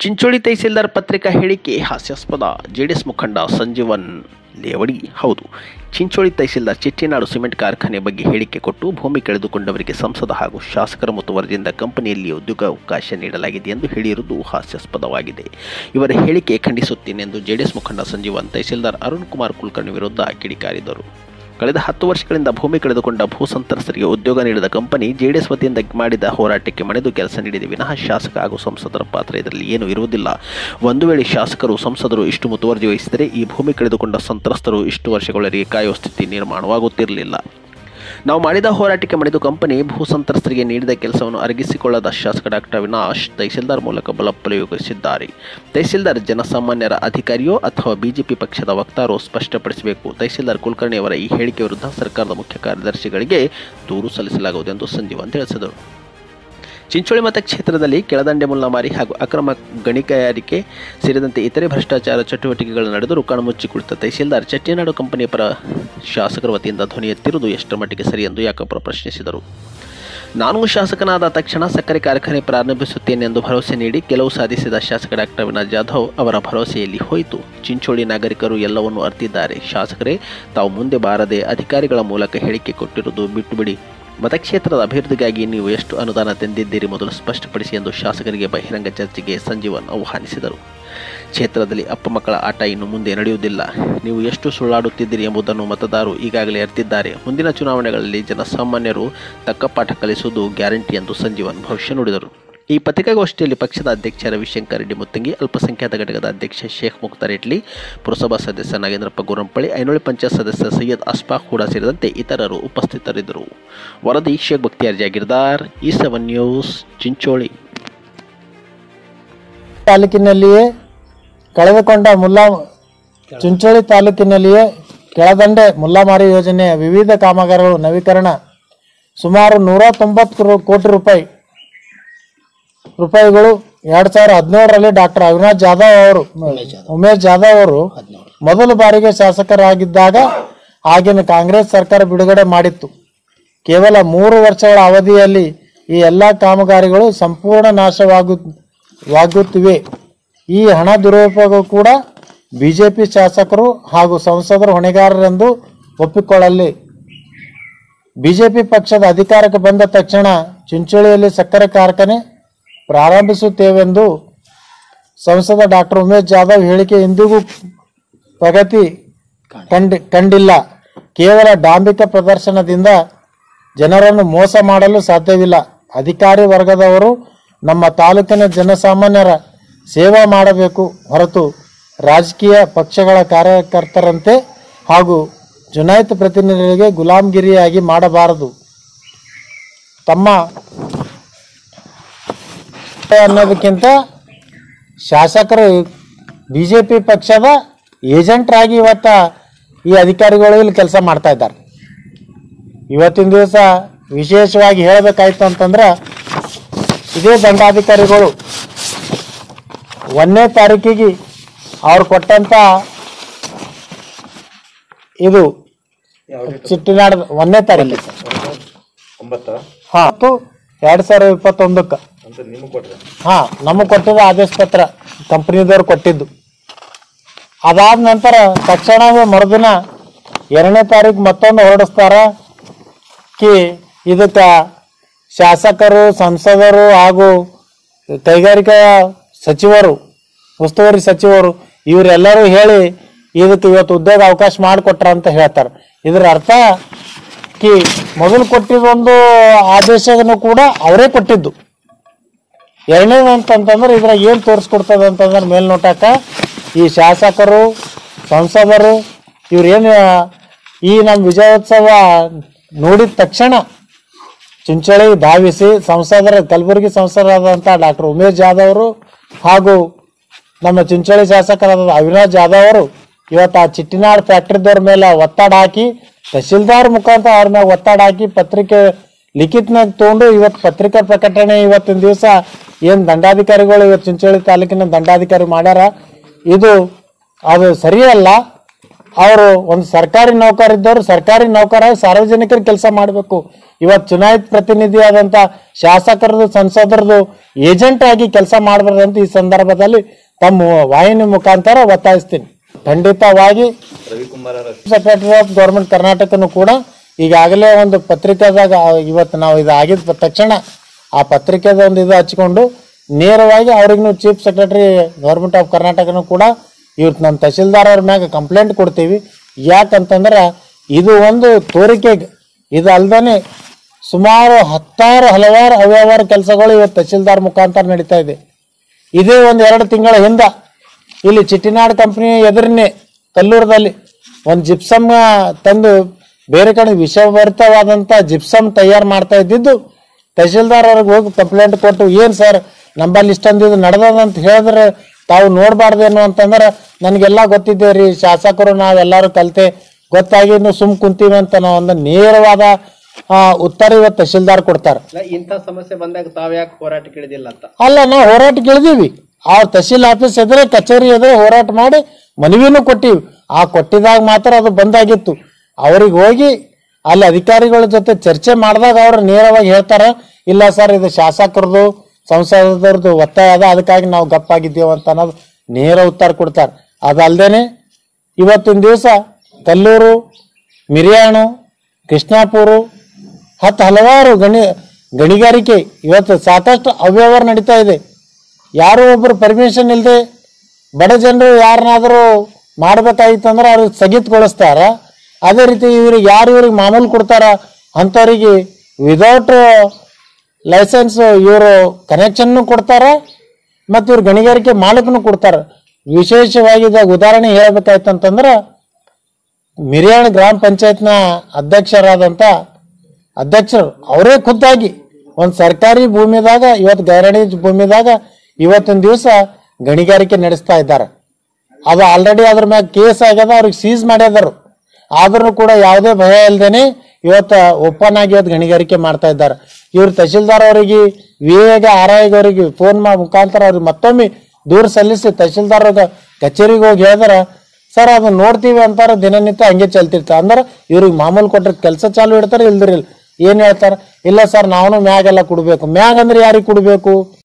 ಚಿಂಚೋಳಿ ತಹಸೀಲ್ದಾರ್ ಪತ್ರಿಕಾ ಹೇಳಿಕೆ ಹಾಸ್ಯಾಸ್ಪದ ಜೆಡಿಎಸ್ ಮುಖಂಡ ಸಂಜೀವನ್ ಲೇವಡಿ ಹೌದು ಚಿಂಚೋಳಿ ತಹಸೀಲ್ದಾರ್ ಚಿಟ್ಟಿನಾಡು ಸಿಮೆಂಟ್ ಕಾರ್ಖಾನೆ ಬಗ್ಗೆ ಹೇಳಿಕೆ ಕೊಟ್ಟು ಭೂಮಿ ಕಳೆದುಕೊಂಡವರಿಗೆ ಸಂಸದ ಹಾಗೂ ಶಾಸಕರ ಮುತುವರ್ಜಿಯಿಂದ ಕಂಪನಿಯಲ್ಲಿ ಉದ್ಯೋಗಾವಕಾಶ ನೀಡಲಾಗಿದೆ ಎಂದು ಹೇಳಿರುವುದು ಹಾಸ್ಯಾಸ್ಪದವಾಗಿದೆ ಇವರ ಹೇಳಿಕೆ ಖಂಡಿಸುತ್ತೇನೆ ಎಂದು ಜೆಡಿಎಸ್ ಮುಖಂಡ ಸಂಜೀವನ್ ತಹಸೀಲ್ದಾರ್ ಅರುಣ್ ಕುಮಾರ್ ಕುಲಕರ್ಣಿ ವಿರುದ್ಧ ಕಿಡಿಕಾರಿದರು ಕಳೆದ ಹತ್ತು ವರ್ಷಗಳಿಂದ ಭೂಮಿ ಕಳೆದುಕೊಂಡ ಭೂ ಸಂತ್ರಸ್ತರಿಗೆ ಉದ್ಯೋಗ ನೀಡಿದ ಕಂಪನಿ ಜೆಡಿಎಸ್ ವತಿಯಿಂದ ಮಾಡಿದ ಹೋರಾಟಕ್ಕೆ ಮಣಿದು ಕೆಲಸ ನೀಡಿದೆ ವಿನಃ ಶಾಸಕ ಹಾಗೂ ಸಂಸದರ ಪಾತ್ರ ಇದರಲ್ಲಿ ಏನೂ ಇರುವುದಿಲ್ಲ ಒಂದು ವೇಳೆ ಶಾಸಕರು ಸಂಸದರು ಇಷ್ಟು ಮುತುವರ್ಜಿ ವಹಿಸಿದರೆ ಈ ಭೂಮಿ ಕಳೆದುಕೊಂಡ ಸಂತ್ರಸ್ತರು ಇಷ್ಟು ವರ್ಷಗಳವರೆಗೆ ಕಾಯುವ ಸ್ಥಿತಿ ನಿರ್ಮಾಣವಾಗುತ್ತಿರಲಿಲ್ಲ ನಾವು ಮಾಡಿದ ಹೋರಾಟಕ್ಕೆ ಮಣಿದು ಕಂಪನಿ ಭೂ ಸಂತ್ರಸ್ತರಿಗೆ ನೀಡಿದ ಕೆಲಸವನ್ನು ಅರಗಿಸಿಕೊಳ್ಳದ ಶಾಸಕ ಡಾಕ್ಟರ್ ಅವಿನಾಶ್ ತಹಸೀಲ್ದಾರ್ ಮೂಲಕ ಬಲ ಪ್ರಯೋಗಿಸಿದ್ದಾರೆ ತಹಸೀಲ್ದಾರ್ ಜನಸಾಮಾನ್ಯರ ಅಧಿಕಾರಿಯೋ ಅಥವಾ ಬಿಜೆಪಿ ಪಕ್ಷದ ವಕ್ತಾರೋ ಸ್ಪಷ್ಟಪಡಿಸಬೇಕು ತಹಸೀಲ್ದಾರ್ ಕುಲಕರ್ಣಿ ಅವರ ಈ ಹೇಳಿಕೆ ವಿರುದ್ಧ ಸರ್ಕಾರದ ಮುಖ್ಯ ಕಾರ್ಯದರ್ಶಿಗಳಿಗೆ ದೂರು ಸಲ್ಲಿಸಲಾಗುವುದು ಎಂದು ಸಂಜೀವನ್ ತಿಳಿಸಿದರು ಚಿಂಚೋಳಿ ಮತಕ್ಷೇತ್ರದಲ್ಲಿ ಕೆಳದಂಡೆ ಮುಲ್ಲಮಾರಿ ಹಾಗೂ ಅಕ್ರಮ ಗಣಿಗಾರಿಕೆ ಸೇರಿದಂತೆ ಇತರೆ ಭ್ರಷ್ಟಾಚಾರ ಚಟುವಟಿಕೆಗಳು ನಡೆದರೂ ಕಣ್ಮುಚ್ಚಿ ಕುಳಿತ ತಹಸೀಲ್ದಾರ್ ಚೆಟ್ಟಿನಾಡು ಕಂಪನಿಯ ಪರ ಶಾಸಕರ ವತಿಯಿಂದ ಧ್ವನಿ ಎತ್ತಿರುವುದು ಎಷ್ಟರ ಮಟ್ಟಿಗೆ ಸರಿ ಎಂದು ಯಾಕಪ್ಪ ಪ್ರಶ್ನಿಸಿದರು ನಾನು ಶಾಸಕನಾದ ತಕ್ಷಣ ಸಕ್ಕರೆ ಕಾರ್ಖಾನೆ ಪ್ರಾರಂಭಿಸುತ್ತೇನೆ ಎಂದು ಭರವಸೆ ನೀಡಿ ಕೆಲವು ಸಾಧಿಸಿದ ಶಾಸಕ ಡಾಕ್ಟರ್ ವಿನೋದ್ ಜಾಧವ್ ಅವರ ಭರವಸೆಯಲ್ಲಿ ಹೋಯಿತು ಚಿಂಚೋಳಿ ನಾಗರಿಕರು ಎಲ್ಲವನ್ನೂ ಅರ್ತಿದ್ದಾರೆ ಶಾಸಕರೇ ತಾವು ಮುಂದೆ ಬಾರದೆ ಅಧಿಕಾರಿಗಳ ಮೂಲಕ ಹೇಳಿಕೆ ಕೊಟ್ಟಿರುವುದು ಬಿಟ್ಟುಬಿಡಿ ಮತಕ್ಷೇತ್ರದ ಅಭಿವೃದ್ಧಿಗಾಗಿ ನೀವು ಎಷ್ಟು ಅನುದಾನ ತಂದಿದ್ದೀರಿ ಮೊದಲು ಸ್ಪಷ್ಟಪಡಿಸಿ ಎಂದು ಶಾಸಕರಿಗೆ ಬಹಿರಂಗ ಚರ್ಚೆಗೆ ಸಂಜೀವನ್ ಆಹ್ವಾನಿಸಿದರು ಕ್ಷೇತ್ರದಲ್ಲಿ ಅಪ್ಪ ಮಕ್ಕಳ ಆಟ ಇನ್ನು ಮುಂದೆ ನಡೆಯುವುದಿಲ್ಲ ನೀವು ಎಷ್ಟು ಸುಳ್ಳಾಡುತ್ತಿದ್ದೀರಿ ಎಂಬುದನ್ನು ಮತದಾರರು ಈಗಾಗಲೇ ಅರಿತಿದ್ದಾರೆ ಮುಂದಿನ ಚುನಾವಣೆಗಳಲ್ಲಿ ಜನಸಾಮಾನ್ಯರು ತಕ್ಕ ಪಾಠ ಕಲಿಸುವುದು ಗ್ಯಾರಂಟಿ ಎಂದು ಸಂಜೀವನ್ ಭವಿಷ್ಯ ನುಡಿದರು ಈ ಪತ್ರಿಕಾಗೋಷ್ಠಿಯಲ್ಲಿ ಪಕ್ಷದ ಅಧ್ಯಕ್ಷ ರವಿಶಂಕರ್ ರೆಡ್ಡಿ ಮುತ್ತಂಗಿ ಅಲ್ಪಸಂಖ್ಯಾತ ಘಟಕದ ಅಧ್ಯಕ್ಷ ಶೇಖ್ ಮುಕ್ತಾರ್ ಇಟ್ಲಿ ಪುರಸಭಾ ಸದಸ್ಯ ನಾಗೇಂದ್ರಪ್ಪ ಗುರಂಪಳ್ಳಿ ಐನೋಳಿ ಪಂಚಾಯತ್ ಸದಸ್ಯ ಸೈಯದ್ ಅಸ್ಫಾಕ್ ಕೂಡ ಸೇರಿದಂತೆ ಇತರರು ಉಪಸ್ಥಿತರಿದ್ದರು ವರದಿ ಶೇಖ್ ಬಕ್ತಿಯಾರ್ ಜಾಗೀರ್ದಾರ್ ಈ ಸೆವೆನ್ ನ್ಯೂಸ್ ಚಿಂಚೋಳಿ ತಾಲೂಕಿನಲ್ಲಿಯೇ ಕಳೆದುಕೊಂಡ ಮುಲ್ಲಾ ಚಿಂಚೋಳಿ ತಾಲೂಕಿನಲ್ಲಿಯೇ ಕೆಳದಂಡೆ ಮುಲ್ಲಾಮಾರಿ ಯೋಜನೆಯ ವಿವಿಧ ಕಾಮಗಾರಿಗಳು ನವೀಕರಣ ಸುಮಾರು ನೂರ ತೊಂಬತ್ತು ರು- ಕೋಟಿ ರೂಪಾಯಿ ರೂಪಾಯಿಗಳು ಎರಡು ಸಾವಿರ ಹದಿನೇಳರಲ್ಲಿ ಡಾಕ್ಟರ್ ಅವಿನಾಶ್ ಜಾಧವ್ ಅವರು ಉಮೇಶ್ ಜಾಧವ್ ಅವರು ಮೊದಲ ಬಾರಿಗೆ ಶಾಸಕರಾಗಿದ್ದಾಗ ಆಗಿನ ಕಾಂಗ್ರೆಸ್ ಸರ್ಕಾರ ಬಿಡುಗಡೆ ಮಾಡಿತ್ತು ಕೇವಲ ಮೂರು ವರ್ಷಗಳ ಅವಧಿಯಲ್ಲಿ ಈ ಎಲ್ಲ ಕಾಮಗಾರಿಗಳು ಸಂಪೂರ್ಣ ನಾಶವಾಗು ವಾಗುತ್ತಿವೆ ಈ ಹಣ ದುರುಪಯೋಗ ಕೂಡ ಬಿಜೆಪಿ ಶಾಸಕರು ಹಾಗೂ ಸಂಸದರು ಹೊಣೆಗಾರರೆಂದು ಒಪ್ಪಿಕೊಳ್ಳಲಿ ಬಿಜೆಪಿ ಪಕ್ಷದ ಅಧಿಕಾರಕ್ಕೆ ಬಂದ ತಕ್ಷಣ ಚಿಂಚೋಳಿಯಲ್ಲಿ ಸಕ್ಕರೆ ಕಾರ್ಖಾನೆ ಪ್ರಾರಂಭಿಸುತ್ತೇವೆಂದು ಸಂಸದ ಡಾಕ್ಟರ್ ಉಮೇಶ್ ಜಾಧವ್ ಹೇಳಿಕೆ ಇಂದಿಗೂ ಪ್ರಗತಿ ಕಂಡಿ ಕಂಡಿಲ್ಲ ಕೇವಲ ಡಾಂಬಿಕ ಪ್ರದರ್ಶನದಿಂದ ಜನರನ್ನು ಮೋಸ ಮಾಡಲು ಸಾಧ್ಯವಿಲ್ಲ ಅಧಿಕಾರಿ ವರ್ಗದವರು ನಮ್ಮ ತಾಲೂಕಿನ ಜನಸಾಮಾನ್ಯರ ಸೇವೆ ಮಾಡಬೇಕು ಹೊರತು ರಾಜಕೀಯ ಪಕ್ಷಗಳ ಕಾರ್ಯಕರ್ತರಂತೆ ಹಾಗೂ ಚುನಾಯಿತ ಪ್ರತಿನಿಧಿಗಳಿಗೆ ಗುಲಾಮ್ಗಿರಿಯಾಗಿ ಮಾಡಬಾರದು ತಮ್ಮ ಅನ್ನೋದಕ್ಕಿಂತ ಶಾಸಕರು ಬಿ ಜೆ ಪಿ ಪಕ್ಷದ ಏಜೆಂಟ್ರಾಗಿ ಇವತ್ತ ಈ ಅಧಿಕಾರಿಗಳು ಇಲ್ಲಿ ಕೆಲಸ ಮಾಡ್ತಾ ಇದ್ದಾರೆ ಇವತ್ತಿನ ದಿವಸ ವಿಶೇಷವಾಗಿ ಹೇಳಬೇಕಾಯ್ತು ಅಂತಂದ್ರೆ ಇದೇ ದಂಡಾಧಿಕಾರಿಗಳು ಒಂದನೇ ತಾರೀಕಿಗೆ ಅವ್ರು ಕೊಟ್ಟಂತ ಇದು ಚಿಟ್ಟಿನಾಡ ಒಂದನೇ ತಾರೀಕು ಹಾ ಮತ್ತು ಎರಡ್ ಸಾವಿರದ ಇಪ್ಪತ್ತೊಂದಕ್ಕೆ ಹಾ ನಮಗೆ ಕೊಟ್ಟಿದ್ದು ಆದೇಶ ಪತ್ರ ಕಂಪ್ನಿದವ್ರು ಕೊಟ್ಟಿದ್ದು ಅದಾದ ನಂತರ ತಕ್ಷಣವೇ ಮರುದಿನ ಎರಡನೇ ತಾರೀಕು ಮತ್ತೊಂದು ಹೊರಡಿಸ್ತಾರ ಕಿ ಇದಕ್ಕೆ ಶಾಸಕರು ಸಂಸದರು ಹಾಗೂ ಕೈಗಾರಿಕಾ ಸಚಿವರು ಉಸ್ತುವಾರಿ ಸಚಿವರು ಇವರೆಲ್ಲರೂ ಹೇಳಿ ಇದಕ್ಕೆ ಇವತ್ತು ಉದ್ಯೋಗ ಅವಕಾಶ ಮಾಡಿಕೊಟ್ರ ಅಂತ ಹೇಳ್ತಾರೆ ಇದರ ಅರ್ಥ ಕಿ ಮೊದಲು ಕೊಟ್ಟಿದ್ದೊಂದು ಆದೇಶವನ್ನು ಕೂಡ ಅವರೇ ಕೊಟ್ಟಿದ್ದು ಎರಡನೇದು ಅಂತಂತಂದ್ರೆ ಇದ್ರಾಗ ಏನು ತೋರಿಸ್ಕೊಡ್ತದೆ ಅಂತಂದ್ರೆ ಮೇಲ್ನೋಟಕ್ಕ ಈ ಶಾಸಕರು ಸಂಸದರು ಇವ್ರೇನು ಈ ನಮ್ಮ ವಿಜಯೋತ್ಸವ ನೋಡಿದ ತಕ್ಷಣ ಚಿಂಚೋಳಿ ಧಾವಿಸಿ ಸಂಸದರ ಕಲಬುರಗಿ ಸಂಸದರಾದಂಥ ಡಾಕ್ಟರ್ ಉಮೇಶ್ ಜಾಧವ್ ಅವರು ಹಾಗೂ ನಮ್ಮ ಚಿಂಚೋಳಿ ಶಾಸಕರಾದ ಅವಿನಾಶ್ ಜಾಧವ್ ಅವರು ಇವತ್ತು ಆ ಚಿಟ್ಟಿನಾಡ್ ಫ್ಯಾಕ್ಟ್ರಿದವ್ರ ಮೇಲೆ ಒತ್ತಡ ಹಾಕಿ ತಹಶೀಲ್ದಾರ್ ಮುಖಾಂತರ ಅವ್ರ ಮೇಲೆ ಒತ್ತಡ ಹಾಕಿ ಪತ್ರಿಕೆ ಲಿಖಿತ್ನಾಗ ತಗೊಂಡು ಇವತ್ತು ಪತ್ರಿಕಾ ಪ್ರಕಟಣೆ ಇವತ್ತಿನ ದಿವಸ ಏನು ದಂಡಾಧಿಕಾರಿಗಳು ಇವತ್ತು ಚಿಂಚೋಳಿ ತಾಲೂಕಿನ ದಂಡಾಧಿಕಾರಿ ಮಾಡ್ಯಾರ ಇದು ಅದು ಸರಿಯಲ್ಲ ಅವರು ಒಂದು ಸರ್ಕಾರಿ ನೌಕರ ಇದ್ದವರು ಸರ್ಕಾರಿ ನೌಕರ ಸಾರ್ವಜನಿಕರ ಕೆಲಸ ಮಾಡಬೇಕು ಇವತ್ತು ಚುನಾಯಿತ ಪ್ರತಿನಿಧಿ ಆದಂತ ಶಾಸಕರದು ಸಂಸದರದು ಏಜೆಂಟ್ ಆಗಿ ಕೆಲಸ ಮಾಡಬಾರ್ದಂತ ಈ ಸಂದರ್ಭದಲ್ಲಿ ತಮ್ಮ ವಾಹಿನಿ ಮುಖಾಂತರ ಒತ್ತಾಯಿಸ್ತೀನಿ ಖಂಡಿತವಾಗಿ ಸೆಕ್ರೆಟರಿ ಆಫ್ ಗೌರ್ಮೆಂಟ್ ಕರ್ನಾಟಕನು ಕೂಡ ಈಗಾಗಲೇ ಒಂದು ಪತ್ರಿಕೆದಾಗ ಇವತ್ತು ನಾವು ಇದು ಆಗಿದ ತಕ್ಷಣ ಆ ಪತ್ರಿಕೆದ ಒಂದು ಇದು ಹಚ್ಕೊಂಡು ನೇರವಾಗಿ ಅವ್ರಿಗೂ ಚೀಫ್ ಸೆಕ್ರೆಟರಿ ಗೌರ್ಮೆಂಟ್ ಆಫ್ ಕರ್ನಾಟಕನು ಕೂಡ ಇವತ್ತು ನಮ್ಮ ತಹಶೀಲ್ದಾರ್ ಅವ್ರ ಮ್ಯಾಗ ಕಂಪ್ಲೇಂಟ್ ಕೊಡ್ತೀವಿ ಯಾಕಂತಂದ್ರೆ ಇದು ಒಂದು ತೋರಿಕೆ ಇದು ಅಲ್ದೇ ಸುಮಾರು ಹತ್ತಾರು ಹಲವಾರು ಅವ್ಯವಹಾರ ಕೆಲಸಗಳು ಇವತ್ತು ತಹಶೀಲ್ದಾರ್ ಮುಖಾಂತರ ನಡೀತಾ ಇದೆ ಇದೇ ಒಂದು ಎರಡು ತಿಂಗಳ ಹಿಂದ ಇಲ್ಲಿ ಚಿಟ್ಟಿನಾಡ್ ಕಂಪ್ನಿ ಎದುರಿನೇ ಕಲ್ಲೂರದಲ್ಲಿ ಒಂದು ಜಿಪ್ಸಮ್ ತಂದು ಬೇರೆ ಕಡೆ ವಿಷಭರಿತವಾದಂಥ ಜಿಪ್ಸಮ್ ತಯಾರು ಮಾಡ್ತಾ ಇದ್ದಿದ್ದು ತಹಶೀಲ್ದಾರ್ ಅವ್ರಿಗೆ ಹೋಗಿ ಕಂಪ್ಲೇಂಟ್ ಕೊಟ್ಟು ಏನು ಸರ್ ನಂಬಲ್ಲಿ ಇಷ್ಟೊಂದು ನಡೆದದಂತ ಹೇಳಿದ್ರೆ ತಾವು ನೋಡಬಾರ್ದೇನು ಅಂತಂದ್ರೆ ನನಗೆಲ್ಲ ಗೊತ್ತಿದೆ ರೀ ಶಾಸಕರು ನಾವೆಲ್ಲರೂ ಕಲಿತೆ ಗೊತ್ತಾಗಿ ನೀವು ಸುಮ್ ಕುಂತೀವಿ ಅಂತ ನಾವು ಒಂದು ನೇರವಾದ ಆ, ಉತ್ತರ ಇವತ್ತು ತಹಶೀಲ್ದಾರ್ ಕೊಡ್ತಾರೆ ಇಂಥ ಸಮಸ್ಯೆ ಬಂದಾಗ ತಾವ್ ಯಾಕೆ ಹೋರಾಟ ಕೇಳಿದಿಲ್ಲ ಅಂತ ಅಲ್ಲ ನಾವು ಹೋರಾಟಕ್ಕೆ ಇಳಿದೀವಿ ಆ ತಹಶೀಲ್ ಆಫೀಸ್ ಎದುರೇ ಕಚೇರಿ ಎದುರೇ ಹೋರಾಟ ಮಾಡಿ ಮನವಿನೂ ಕೊಟ್ಟಿವಿ ಆ ಕೊಟ್ಟಿದಾಗ ಮಾತ್ರ ಅದು ಬಂದಾಗಿತ್ತು ಅವ್ರಿಗೆ ಹೋಗಿ ಅಲ್ಲಿ ಅಧಿಕಾರಿಗಳ ಜೊತೆ ಚರ್ಚೆ ಮಾಡಿದಾಗ ಅವ್ರು ನೇರವಾಗಿ ಹೇಳ್ತಾರ ಇಲ್ಲ ಸರ್ ಇದು ಶಾಸಕರದು ಸಂಸದರದು ಒತ್ತಾಯ ಅದ ಅದಕ್ಕಾಗಿ ನಾವು ಗಪ್ಪಾಗಿದ್ದೇವೆ ಅಂತ ಅನ್ನೋದು ನೇರ ಉತ್ತರ ಕೊಡ್ತಾರೆ ಅದಲ್ದೇನೆ ಇವತ್ತಿನ ದಿವಸ ಕಲ್ಲೂರು ಮಿರಿಯಾಣು ಕೃಷ್ಣಾಪುರ ಹತ್ತು ಹಲವಾರು ಗಣಿ ಗಣಿಗಾರಿಕೆ ಇವತ್ತು ಸಾಕಷ್ಟು ಅವ್ಯವಹಾರ ನಡೀತಾ ಇದೆ ಯಾರೋ ಒಬ್ಬರು ಪರ್ಮಿಷನ್ ಇಲ್ಲದೆ ಬಡ ಜನರು ಯಾರನ್ನಾದರೂ ಮಾಡ್ಬೇಕಾಗಿತ್ತು ಅಂದ್ರೆ ಅವ್ರಿಗೆ ಸ್ಥಗಿತಗೊಳಿಸ್ತಾರ ಅದೇ ರೀತಿ ಇವ್ರಿಗೆ ಯಾರು ಇವ್ರಿಗೆ ಮಾಮೂಲು ಕೊಡ್ತಾರ ಅಂಥವ್ರಿಗೆ ವಿದೌಟ್ ಲೈಸೆನ್ಸ್ ಇವರು ಕನೆಕ್ಷನ್ನು ಕೊಡ್ತಾರ ಮತ್ತು ಇವ್ರು ಗಣಿಗಾರಿಕೆ ಮಾಲಕನು ಕೊಡ್ತಾರ ವಿಶೇಷವಾಗಿ ಇದಾಗ ಉದಾಹರಣೆ ಹೇಳ್ಬೇಕಾಯ್ತು ಅಂತಂದ್ರೆ ಮಿರಿಯಾಣ ಗ್ರಾಮ ಪಂಚಾಯತ್ನ ಅಧ್ಯಕ್ಷರಾದಂಥ ಅಧ್ಯಕ್ಷರು ಅವರೇ ಖುದ್ದಾಗಿ ಒಂದು ಸರ್ಕಾರಿ ಭೂಮಿದಾಗ ಇವತ್ತು ಗೈರಣಿ ಭೂಮಿದಾಗ ಇವತ್ತಿನ ದಿವಸ ಗಣಿಗಾರಿಕೆ ನಡೆಸ್ತಾ ಇದ್ದಾರೆ ಅದು ಆಲ್ರೆಡಿ ಅದ್ರ ಮ್ಯಾಗ ಕೇಸ್ ಆಗ್ಯದ ಅವ್ರಿಗೆ ಸೀಸ್ ಮಾಡ್ಯದರು ಆದ್ರೂ ಕೂಡ ಯಾವುದೇ ಭಯ ಇಲ್ದೇನೆ ಇವತ್ತು ಓಪನ್ ಆಗಿ ಇವತ್ತು ಗಣಿಗಾರಿಕೆ ಮಾಡ್ತಾ ಇದ್ದಾರೆ ಇವ್ರು ತಹಶೀಲ್ದಾರ್ ಅವರಿಗೆ ವಿ ಎಗೆ ಆರ್ ಐಗೆ ಅವರಿಗೆ ಫೋನ್ ಮಾ ಮುಖಾಂತರ ಅವ್ರಿಗೆ ಮತ್ತೊಮ್ಮೆ ದೂರ ಸಲ್ಲಿಸಿ ತಹಶೀಲ್ದಾರ್ ಅವ್ರಿಗೆ ಕಚೇರಿಗೆ ಹೋಗಿ ಹೇಳಿದ್ರೆ ಸರ್ ಅದು ನೋಡ್ತೀವಿ ಅಂತಾರ ದಿನನಿತ್ಯ ಹಂಗೆ ಚಲ್ತಿರ್ತಾರೆ ಅಂದ್ರೆ ಇವ್ರಿಗೆ ಮಾಮೂಲು ಕೊಟ್ರೆ ಕೆಲಸ ಚಾಲು ಇಡ್ತಾರೆ ಇಲ್ದಿರಿಲ್ಲ ಏನ್ ಹೇಳ್ತಾರೆ ಇಲ್ಲ ಸರ್ ನಾವು ಮ್ಯಾಗೆಲ್ಲ ಕೊಡ್ಬೇಕು ಮ್ಯಾಗ್ ಅಂದ್ರೆ ಯಾರಿಗೆ ಕೊಡ್ಬೇಕು